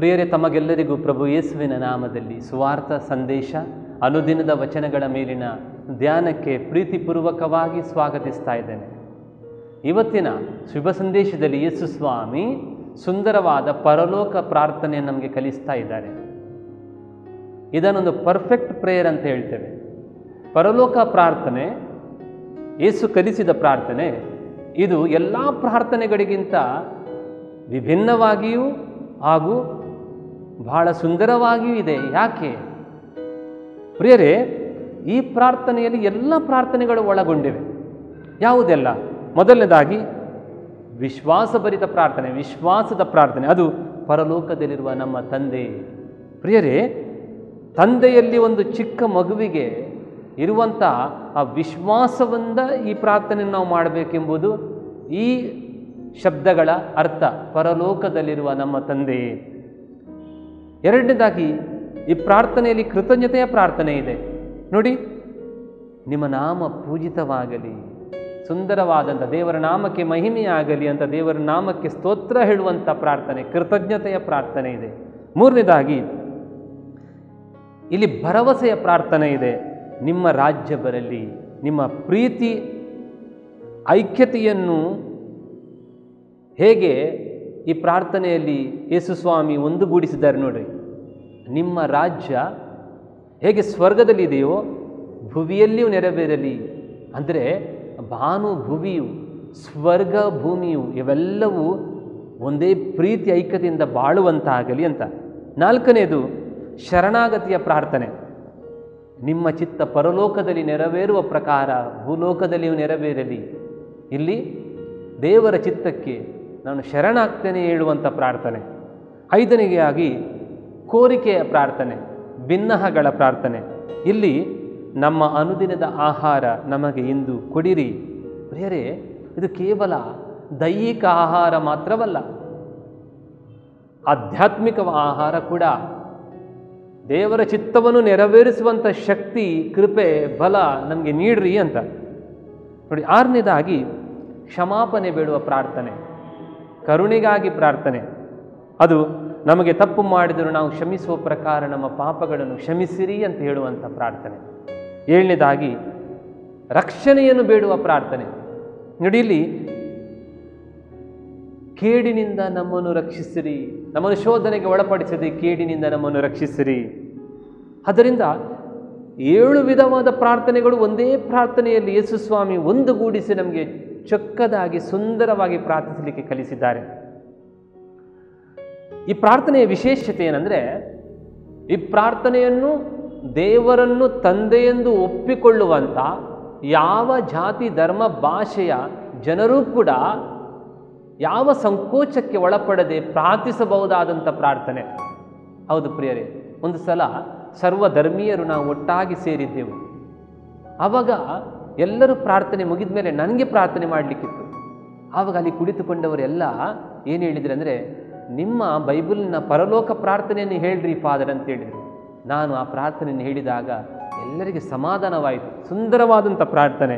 ಪ್ರಿಯರೇ ತಮಗೆಲ್ಲರಿಗೂ ಪ್ರಭು ಯೇಸುವಿನ ನಾಮದಲ್ಲಿ ಸುವಾರ್ಥ ಸಂದೇಶ ಅನುದಿನದ ವಚನಗಳ ಮೇಲಿನ ಧ್ಯಾನಕ್ಕೆ ಪ್ರೀತಿಪೂರ್ವಕವಾಗಿ ಸ್ವಾಗತಿಸ್ತಾ ಇದ್ದೇನೆ ಇವತ್ತಿನ ಶುಭ ಸಂದೇಶದಲ್ಲಿ ಯೇಸು ಸ್ವಾಮಿ ಸುಂದರವಾದ ಪರಲೋಕ ಪ್ರಾರ್ಥನೆ ನಮಗೆ ಕಲಿಸ್ತಾ ಇದ್ದಾರೆ ಇದನ್ನೊಂದು ಪರ್ಫೆಕ್ಟ್ ಪ್ರೇಯರ್ ಅಂತ ಹೇಳ್ತೇವೆ ಪರಲೋಕ ಪ್ರಾರ್ಥನೆ ಯೇಸು ಕಲಿಸಿದ ಪ್ರಾರ್ಥನೆ ಇದು ಎಲ್ಲ ಪ್ರಾರ್ಥನೆಗಳಿಗಿಂತ ವಿಭಿನ್ನವಾಗಿಯೂ ಹಾಗೂ ಬಹಳ ಸುಂದರವಾಗಿಯೂ ಇದೆ ಯಾಕೆ ಪ್ರಿಯರೇ ಈ ಪ್ರಾರ್ಥನೆಯಲ್ಲಿ ಎಲ್ಲ ಪ್ರಾರ್ಥನೆಗಳು ಒಳಗೊಂಡಿವೆ ಯಾವುದೆಲ್ಲ ಮೊದಲನೇದಾಗಿ ವಿಶ್ವಾಸಭರಿತ ಪ್ರಾರ್ಥನೆ ವಿಶ್ವಾಸದ ಪ್ರಾರ್ಥನೆ ಅದು ಪರಲೋಕದಲ್ಲಿರುವ ನಮ್ಮ ತಂದೆ ಪ್ರಿಯರೇ ತಂದೆಯಲ್ಲಿ ಒಂದು ಚಿಕ್ಕ ಮಗುವಿಗೆ ಇರುವಂಥ ಆ ವಿಶ್ವಾಸದಿಂದ ಈ ಪ್ರಾರ್ಥನೆಯನ್ನು ನಾವು ಮಾಡಬೇಕೆಂಬುದು ಈ ಶಬ್ದಗಳ ಅರ್ಥ ಪರಲೋಕದಲ್ಲಿರುವ ನಮ್ಮ ತಂದೆ ಎರಡನೇದಾಗಿ ಈ ಪ್ರಾರ್ಥನೆಯಲ್ಲಿ ಕೃತಜ್ಞತೆಯ ಪ್ರಾರ್ಥನೆ ಇದೆ ನೋಡಿ ನಿಮ್ಮ ನಾಮ ಪೂಜಿತವಾಗಲಿ ಸುಂದರವಾದಂಥ ದೇವರ ನಾಮಕ್ಕೆ ಮಹಿಮೆಯಾಗಲಿ ಅಂತ ದೇವರ ನಾಮಕ್ಕೆ ಸ್ತೋತ್ರ ಹೇಳುವಂಥ ಪ್ರಾರ್ಥನೆ ಕೃತಜ್ಞತೆಯ ಪ್ರಾರ್ಥನೆ ಇದೆ ಮೂರನೇದಾಗಿ ಇಲ್ಲಿ ಭರವಸೆಯ ಪ್ರಾರ್ಥನೆ ಇದೆ ನಿಮ್ಮ ರಾಜ್ಯ ಬರಲಿ ನಿಮ್ಮ ಪ್ರೀತಿ ಐಕ್ಯತೆಯನ್ನು ಹೇಗೆ ಈ ಪ್ರಾರ್ಥನೆಯಲ್ಲಿ ಯೇಸುಸ್ವಾಮಿ ಒಂದುಗೂಡಿಸಿದ್ದಾರೆ ನೋಡ್ರಿ ನಿಮ್ಮ ರಾಜ್ಯ ಹೇಗೆ ಸ್ವರ್ಗದಲ್ಲಿದೆಯೋ ಭುವಿಯಲ್ಲಿಯೂ ನೆರವೇರಲಿ ಅಂದರೆ ಭಾನು ಭುವಿಯು ಸ್ವರ್ಗ ಭೂಮಿಯು ಇವೆಲ್ಲವೂ ಒಂದೇ ಪ್ರೀತಿ ಐಕ್ಯತೆಯಿಂದ ಬಾಳುವಂತಾಗಲಿ ಅಂತ ನಾಲ್ಕನೇದು ಶರಣಾಗತಿಯ ಪ್ರಾರ್ಥನೆ ನಿಮ್ಮ ಚಿತ್ತ ಪರಲೋಕದಲ್ಲಿ ನೆರವೇರುವ ಪ್ರಕಾರ ಭೂಲೋಕದಲ್ಲಿಯೂ ನೆರವೇರಲಿ ಇಲ್ಲಿ ದೇವರ ಚಿತ್ತಕ್ಕೆ ನಾನು ಶರಣಾಗ್ತೇನೆ ಹೇಳುವಂಥ ಪ್ರಾರ್ಥನೆ ಐದನೆಗೆಯಾಗಿ ಕೋರಿಕೆಯ ಪ್ರಾರ್ಥನೆ ಭಿನ್ನಹಗಳ ಪ್ರಾರ್ಥನೆ ಇಲ್ಲಿ ನಮ್ಮ ಅನುದಿನದ ಆಹಾರ ನಮಗೆ ಇಂದು ಕೊಡಿರಿ ಪ್ರಿಯರೇ ಇದು ಕೇವಲ ದೈಹಿಕ ಆಹಾರ ಮಾತ್ರವಲ್ಲ ಆಧ್ಯಾತ್ಮಿಕ ಆಹಾರ ಕೂಡ ದೇವರ ಚಿತ್ತವನ್ನು ನೆರವೇರಿಸುವಂಥ ಶಕ್ತಿ ಕೃಪೆ ಬಲ ನಮಗೆ ನೀಡ್ರಿ ಅಂತ ನೋಡಿ ಆರನೇದಾಗಿ ಕ್ಷಮಾಪಣೆ ಬೇಡುವ ಪ್ರಾರ್ಥನೆ ಕರುಣೆಗಾಗಿ ಪ್ರಾರ್ಥನೆ ಅದು ನಮಗೆ ತಪ್ಪು ಮಾಡಿದರೂ ನಾವು ಕ್ಷಮಿಸುವ ಪ್ರಕಾರ ನಮ್ಮ ಪಾಪಗಳನ್ನು ಕ್ಷಮಿಸಿರಿ ಅಂತ ಹೇಳುವಂಥ ಪ್ರಾರ್ಥನೆ ಏಳನೇದಾಗಿ ರಕ್ಷಣೆಯನ್ನು ಬೇಡುವ ಪ್ರಾರ್ಥನೆ ನೋಡಿ ಇಲ್ಲಿ ಕೇಡಿನಿಂದ ನಮ್ಮನ್ನು ರಕ್ಷಿಸಿರಿ ನಮ್ಮನ್ನು ಶೋಧನೆಗೆ ಒಳಪಡಿಸದೆ ಕೇಡಿನಿಂದ ನಮ್ಮನ್ನು ರಕ್ಷಿಸಿರಿ ಅದರಿಂದ ಏಳು ವಿಧವಾದ ಪ್ರಾರ್ಥನೆಗಳು ಒಂದೇ ಪ್ರಾರ್ಥನೆಯಲ್ಲಿ ಯೇಸುಸ್ವಾಮಿ ಒಂದುಗೂಡಿಸಿ ನಮಗೆ ಚೊಕ್ಕದಾಗಿ ಸುಂದರವಾಗಿ ಪ್ರಾರ್ಥಿಸಲಿಕ್ಕೆ ಕಲಿಸಿದ್ದಾರೆ ಈ ಪ್ರಾರ್ಥನೆಯ ವಿಶೇಷತೆ ಏನಂದರೆ ಈ ಪ್ರಾರ್ಥನೆಯನ್ನು ದೇವರನ್ನು ತಂದೆಯೆಂದು ಒಪ್ಪಿಕೊಳ್ಳುವಂಥ ಯಾವ ಜಾತಿ ಧರ್ಮ ಭಾಷೆಯ ಜನರೂ ಕೂಡ ಯಾವ ಸಂಕೋಚಕ್ಕೆ ಒಳಪಡದೆ ಪ್ರಾರ್ಥಿಸಬಹುದಾದಂಥ ಪ್ರಾರ್ಥನೆ ಹೌದು ಪ್ರಿಯರೇ ಒಂದು ಸಲ ಸರ್ವಧರ್ಮೀಯರು ನಾವು ಒಟ್ಟಾಗಿ ಸೇರಿದ್ದೆವು ಆವಾಗ ಎಲ್ಲರೂ ಪ್ರಾರ್ಥನೆ ಮುಗಿದ ಮೇಲೆ ನನಗೆ ಪ್ರಾರ್ಥನೆ ಮಾಡಲಿಕ್ಕಿತ್ತು ಆವಾಗ ಅಲ್ಲಿ ಕುಳಿತುಕೊಂಡವರೆಲ್ಲ ಏನು ಹೇಳಿದ್ರು ಅಂದರೆ ನಿಮ್ಮ ಬೈಬಲ್ನ ಪರಲೋಕ ಪ್ರಾರ್ಥನೆಯನ್ನು ಹೇಳ್ರಿ ಫಾದರ್ ಅಂತ ಹೇಳಿದರು ನಾನು ಆ ಪ್ರಾರ್ಥನೆಯನ್ನು ಹೇಳಿದಾಗ ಎಲ್ಲರಿಗೆ ಸಮಾಧಾನವಾಯಿತು ಸುಂದರವಾದಂಥ ಪ್ರಾರ್ಥನೆ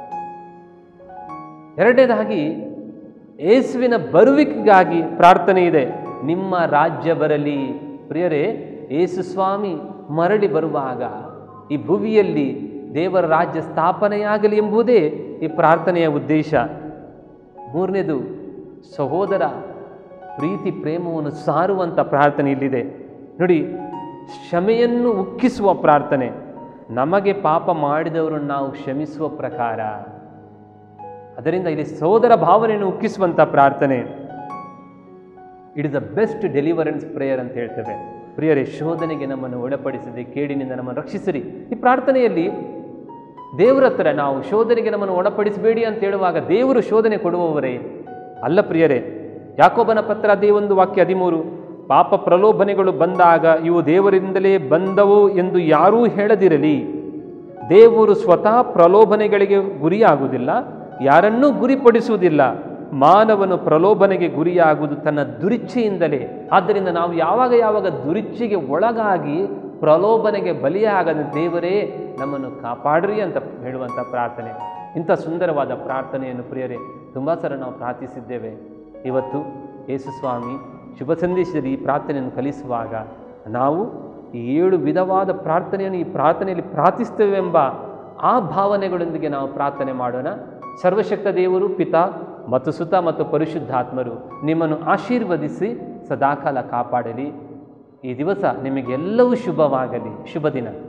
ಎರಡನೇದಾಗಿ ಯೇಸುವಿನ ಬರುವಿಕೆಗಾಗಿ ಪ್ರಾರ್ಥನೆ ಇದೆ ನಿಮ್ಮ ರಾಜ್ಯ ಬರಲಿ ಪ್ರಿಯರೇ ಯೇಸು ಸ್ವಾಮಿ ಮರಳಿ ಬರುವಾಗ ಈ ಭುವಿಯಲ್ಲಿ ದೇವರ ರಾಜ್ಯ ಸ್ಥಾಪನೆಯಾಗಲಿ ಎಂಬುದೇ ಈ ಪ್ರಾರ್ಥನೆಯ ಉದ್ದೇಶ ಮೂರನೇದು ಸಹೋದರ ಪ್ರೀತಿ ಪ್ರೇಮವನ್ನು ಸಾರುವಂಥ ಪ್ರಾರ್ಥನೆ ಇಲ್ಲಿದೆ ನೋಡಿ ಕ್ಷಮೆಯನ್ನು ಉಕ್ಕಿಸುವ ಪ್ರಾರ್ಥನೆ ನಮಗೆ ಪಾಪ ಮಾಡಿದವರನ್ನು ನಾವು ಕ್ಷಮಿಸುವ ಪ್ರಕಾರ ಅದರಿಂದ ಇಲ್ಲಿ ಸೋದರ ಭಾವನೆಯನ್ನು ಉಕ್ಕಿಸುವಂಥ ಪ್ರಾರ್ಥನೆ it is the best deliverance prayer ಅಂತ ಹೇಳ್ತೇವೆ ಪ್ರಿಯರೇ ಶೋಧನೆಗೆ ನಮ್ಮನ್ನು ಒಳಪಡಿಸದೆ ಕೇಡಿನಿಂದ ನಮ್ಮನ್ನು ರಕ್ಷಿಸಿರಿ ಈ ಪ್ರಾರ್ಥನೆಯಲ್ಲಿ ದೇವರ ಹತ್ರ ನಾವು ಶೋಧನೆಗೆ ನಮ್ಮನ್ನು ಒಳಪಡಿಸಬೇಡಿ ಅಂತ ಹೇಳುವಾಗ ದೇವರು ಶೋಧನೆ ಕೊಡುವವರೇ ಅಲ್ಲ ಪ್ರಿಯರೇ ಯಾಕೋಬನ ಪತ್ರ ಅದೇ ಒಂದು ವಾಕ್ಯ ಹದಿಮೂರು ಪಾಪ ಪ್ರಲೋಭನೆಗಳು ಬಂದಾಗ ಇವು ದೇವರಿಂದಲೇ ಬಂದವು ಎಂದು ಯಾರೂ ಹೇಳದಿರಲಿ ದೇವರು ಸ್ವತಃ ಪ್ರಲೋಭನೆಗಳಿಗೆ ಗುರಿಯಾಗುವುದಿಲ್ಲ ಯಾರನ್ನೂ ಗುರಿಪಡಿಸುವುದಿಲ್ಲ ಮಾನವನು ಪ್ರಲೋಭನೆಗೆ ಗುರಿಯಾಗುವುದು ತನ್ನ ದುರಿಚ್ಛೆಯಿಂದಲೇ ಆದ್ದರಿಂದ ನಾವು ಯಾವಾಗ ಯಾವಾಗ ದುರಿಚ್ಛೆಗೆ ಒಳಗಾಗಿ ಪ್ರಲೋಭನೆಗೆ ಬಲಿಯಾಗದ ದೇವರೇ ನಮ್ಮನ್ನು ಕಾಪಾಡ್ರಿ ಅಂತ ಹೇಳುವಂಥ ಪ್ರಾರ್ಥನೆ ಇಂಥ ಸುಂದರವಾದ ಪ್ರಾರ್ಥನೆಯನ್ನು ಪ್ರಿಯರೇ ತುಂಬ ಸಲ ನಾವು ಪ್ರಾರ್ಥಿಸಿದ್ದೇವೆ ಇವತ್ತು ಯೇಸುಸ್ವಾಮಿ ಶುಭ ಸಂದೇಶದಲ್ಲಿ ಈ ಪ್ರಾರ್ಥನೆಯನ್ನು ಕಲಿಸುವಾಗ ನಾವು ಈ ಏಳು ವಿಧವಾದ ಪ್ರಾರ್ಥನೆಯನ್ನು ಈ ಪ್ರಾರ್ಥನೆಯಲ್ಲಿ ಪ್ರಾರ್ಥಿಸ್ತೇವೆಂಬ ಆ ಭಾವನೆಗಳೊಂದಿಗೆ ನಾವು ಪ್ರಾರ್ಥನೆ ಮಾಡೋಣ ಸರ್ವಶಕ್ತ ದೇವರು ಪಿತಾ ಮತ್ತು ಸುತ ಮತ್ತು ಪರಿಶುದ್ಧಾತ್ಮರು ನಿಮ್ಮನ್ನು ಆಶೀರ್ವದಿಸಿ ಸದಾಕಾಲ ಕಾಪಾಡಲಿ ಈ ದಿವಸ ನಿಮಗೆಲ್ಲವೂ ಶುಭವಾಗಲಿ ಶುಭ ದಿನ